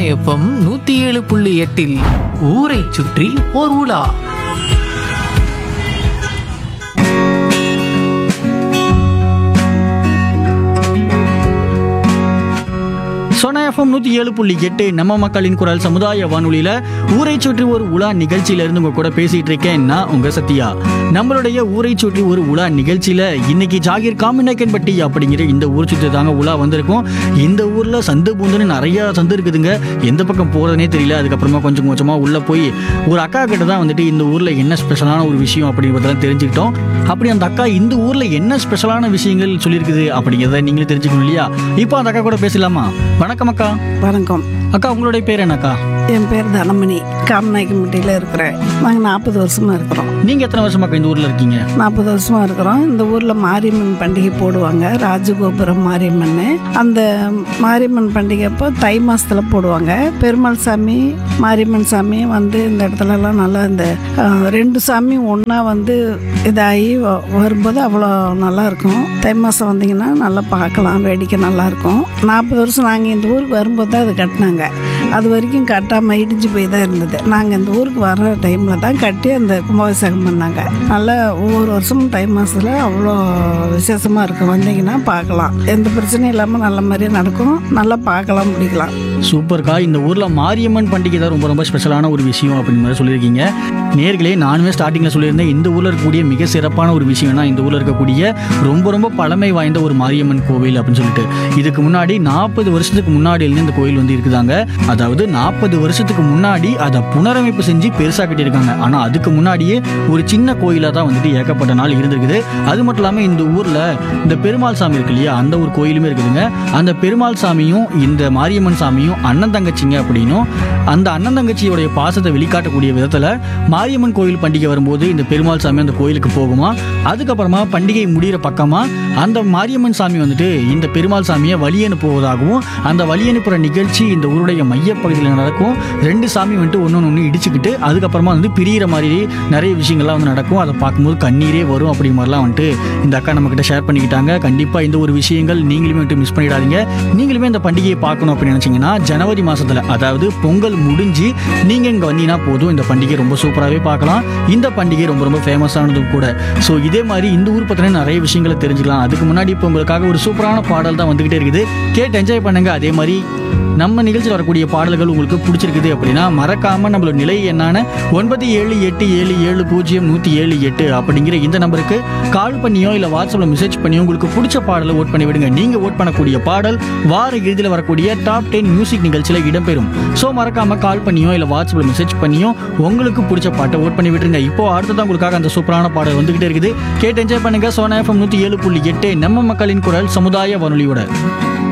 FM நூத்தி ஏழு புள்ளி எட்டில் ஊரை சுற்றி ஓர் உலா சோனா எஃப்எம் நூற்றி ஏழு புள்ளி எட்டு நம்ம மக்களின் குரல் சமுதாய வானொலியில் ஊரை சுற்றி ஒரு உலா நிகழ்ச்சியில இருந்து உங்க கூட பேசிட்டு இருக்கேன் நான் உங்க சத்யா நம்மளுடைய ஊரை சுற்றி ஒரு உலா நிகழ்ச்சியில இன்னைக்கு ஜாகிர் காமிநாயக்கன்பட்டி அப்படிங்கிற இந்த ஊர் சுற்றி தாங்க உலா வந்திருக்கும் இந்த ஊர்ல சந்து பூந்துன்னு நிறைய சந்து இருக்குதுங்க எந்த பக்கம் போறதுனே தெரியல அதுக்கப்புறமா கொஞ்சம் கொஞ்சமா உள்ள போய் ஒரு அக்கா கிட்ட தான் வந்துட்டு இந்த ஊர்ல என்ன ஸ்பெஷலான ஒரு விஷயம் அப்படிங்கிறதெல்லாம் தெரிஞ்சுக்கிட்டோம் அப்படி அந்த அக்கா இந்த ஊர்ல என்ன ஸ்பெஷலான விஷயங்கள் சொல்லியிருக்குது அப்படிங்கிறத நீங்களும் தெரிஞ்சுக்கணும் இல்லையா இப்போ அந்த அக்கா கூட பேசலாமா வணக்கம் அக்கா வணக்கம் அக்கா உங்களுடைய பேர் என்னக்கா என் பேர் தனமணி காமநாயக்கம்பட்டியில் இருக்கிறேன் நாங்கள் நாற்பது வருஷமாக இருக்கிறோம் நீங்க எத்தனை வருஷமாக்கா இந்த ஊர்ல இருக்கீங்க நாற்பது வருஷமாக இருக்கிறோம் இந்த ஊரில் மாரியம்மன் பண்டிகை போடுவாங்க ராஜகோபுரம் மாரியம்மன் அந்த மாரியம்மன் பண்டிகை அப்போ தை மாதத்தில் போடுவாங்க பெருமாள் சாமி மாரியம்மன் சாமி வந்து இந்த இடத்துலலாம் நல்லா இந்த அஹ், ரெண்டு சாமியும் ஒன்றா வந்து இதாகி வ- வரும்போது அவ்வளோ நல்லா இருக்கும் தை மாதம் வந்தீங்கன்னா நல்லா பார்க்கலாம் வேடிக்கை நல்லா இருக்கும் நாற்பது வருஷம் நாங்கள் இந்த ஊருக்கு வரும்போது தான் அது கட்டினாங்க அது வரைக்கும் கட்டாமல் இடிஞ்சு போய் தான் இருந்தது நாங்கள் இந்த ஊருக்கு வர்ற டைமில் தான் கட்டி அந்த கும்பாபிஷேகம் பண்ணாங்க நல்லா ஒவ்வொரு வருஷமும் தை மாதத்தில் அவ்வளோ விசேஷமாக இருக்கும் வந்தீங்கன்னா பார்க்கலாம் எந்த பிரச்சனையும் இல்லாமல் நல்ல மாதிரியே நடக்கும் நல்லா பார்க்கலாம் பிடிக்கலாம் சூப்பர்க்கா இந்த ஊர்ல மாரியம்மன் பண்டிகை தான் ரொம்ப ரொம்ப ஸ்பெஷலான ஒரு விஷயம் அப்படின்னு மாதிரி சொல்லியிருக்கீங்க நேர்களே நானுமே ஸ்டார்டிங்ல சொல்லியிருந்தேன் இந்த ஊர்ல இருக்கக்கூடிய மிக சிறப்பான ஒரு விஷயம்னா இந்த ஊர்ல இருக்கக்கூடிய ரொம்ப ரொம்ப பழமை வாய்ந்த ஒரு மாரியம்மன் கோவில் அப்படின்னு சொல்லிட்டு இதுக்கு முன்னாடி நாற்பது வருஷத்துக்கு முன்னாடி இருந்து இந்த கோயில் வந்து இருக்குதாங்க அதாவது நாற்பது வருஷத்துக்கு முன்னாடி அதை புனரமைப்பு செஞ்சு பெருசா கட்டியிருக்காங்க ஆனா அதுக்கு முன்னாடியே ஒரு சின்ன கோயிலா தான் வந்துட்டு ஏகப்பட்ட நாள் இருந்திருக்குது அது மட்டும் இல்லாம இந்த ஊர்ல இந்த பெருமாள் சாமி இருக்கு இல்லையா அந்த ஒரு கோயிலுமே இருக்குதுங்க அந்த பெருமாள் சாமியும் இந்த மாரியம்மன் சாமியும் அண்ணன் தங்கச்சிங்க அப்படின்னும் அந்த அண்ணன் தங்கச்சியோடைய பாசத்தை வெளிக்காட்டக்கூடிய விதத்துல மாரியம்மன் கோயில் பண்டிகை வரும்போது இந்த பெருமாள் சாமி அந்த கோயிலுக்கு போகுமா அதுக்கப்புறமா பண்டிகை முடிகிற பக்கமா அந்த மாரியம்மன் சாமி வந்துட்டு இந்த பெருமாள் சாமியை வழி அனுப்புவதாகவும் அந்த வழி அனுப்புற நிகழ்ச்சி இந்த ஊருடைய மையப்பகுதியில் நடக்கும் ரெண்டு சாமி வந்துட்டு ஒன்று ஒன்று இடிச்சுக்கிட்டு அதுக்கப்புறமா வந்து பிரியிற மாதிரி நிறைய விஷயங்கள்லாம் வந்து நடக்கும் அதை பார்க்கும்போது கண்ணீரே வரும் அப்படி மாதிரிலாம் வந்துட்டு இந்த அக்கா நம்ம கிட்ட ஷேர் பண்ணிக்கிட்டாங்க கண்டிப்பாக இந்த ஒரு விஷயங்கள் நீங்களுமே வந்துட்டு மிஸ் பண்ணிடாதீங்க நீங்களுமே இந்த பண்டிகையை பார்க்கணும் அப்படின்னு நினச்சிங்கன்னா ஜனவரி மாதத்தில் அதாவது பொங்கல் முடிஞ்சு நீங்கள் இங்கே வந்தீங்கன்னா போதும் இந்த பண்டிகை ரொம்ப சூப்பராகவே பார்க்கலாம் இந்த பண்டிகை ரொம்ப ரொம்ப ஃபேமஸானதும் கூட ஸோ இதே மாதிரி இந்த ஊர் பற்றின நிறைய விஷயங்களை தெரிஞ்சுக்கலாம் அதுக்கு முன்னாடி இப்போ உங்களுக்காக ஒரு சூப்பரான பாடல் தான் வந்துகிட்டே இருக்குது கேட்டு என்ஜாய் பண்ணுங்க அதே மாதிரி நம்ம நிகழ்ச்சியில் வரக்கூடிய பாடல்கள் உங்களுக்கு பிடிச்சிருக்குது அப்படின்னா மறக்காம நம்மளோட நிலை என்னான ஒன்பது ஏழு எட்டு ஏழு ஏழு பூஜ்ஜியம் நூற்றி ஏழு எட்டு அப்படிங்கிற இந்த நம்பருக்கு கால் பண்ணியோ இல்லை வாட்ஸ்அப்பில் மெசேஜ் பண்ணியோ உங்களுக்கு பிடிச்ச பாடலை ஓட் பண்ணி விடுங்க நீங்கள் ஓட் பண்ணக்கூடிய பாடல் வார இறுதியில் வரக்கூடிய டாப் டென் மியூசிக் நிகழ்ச்சியில் இடம்பெறும் ஸோ மறக்காம கால் பண்ணியோ இல்லை வாட்ஸ்அப்பில் மெசேஜ் பண்ணியோ உங்களுக்கு பிடிச்ச பாட்டை ஓட் பண்ணி விட்டுருங்க இப்போ அடுத்ததான் உங்களுக்காக அந்த சூப்பரான பாடல் வந்துகிட்டே இருக்குது கேட்டு என்ஜாய் பண்ணுங்க சோனா எஃப்எம் நூற்றி ஏழு புள்ளி எட்டு நம்ம மக்களின் குரல் சமுதாய வானொலியோட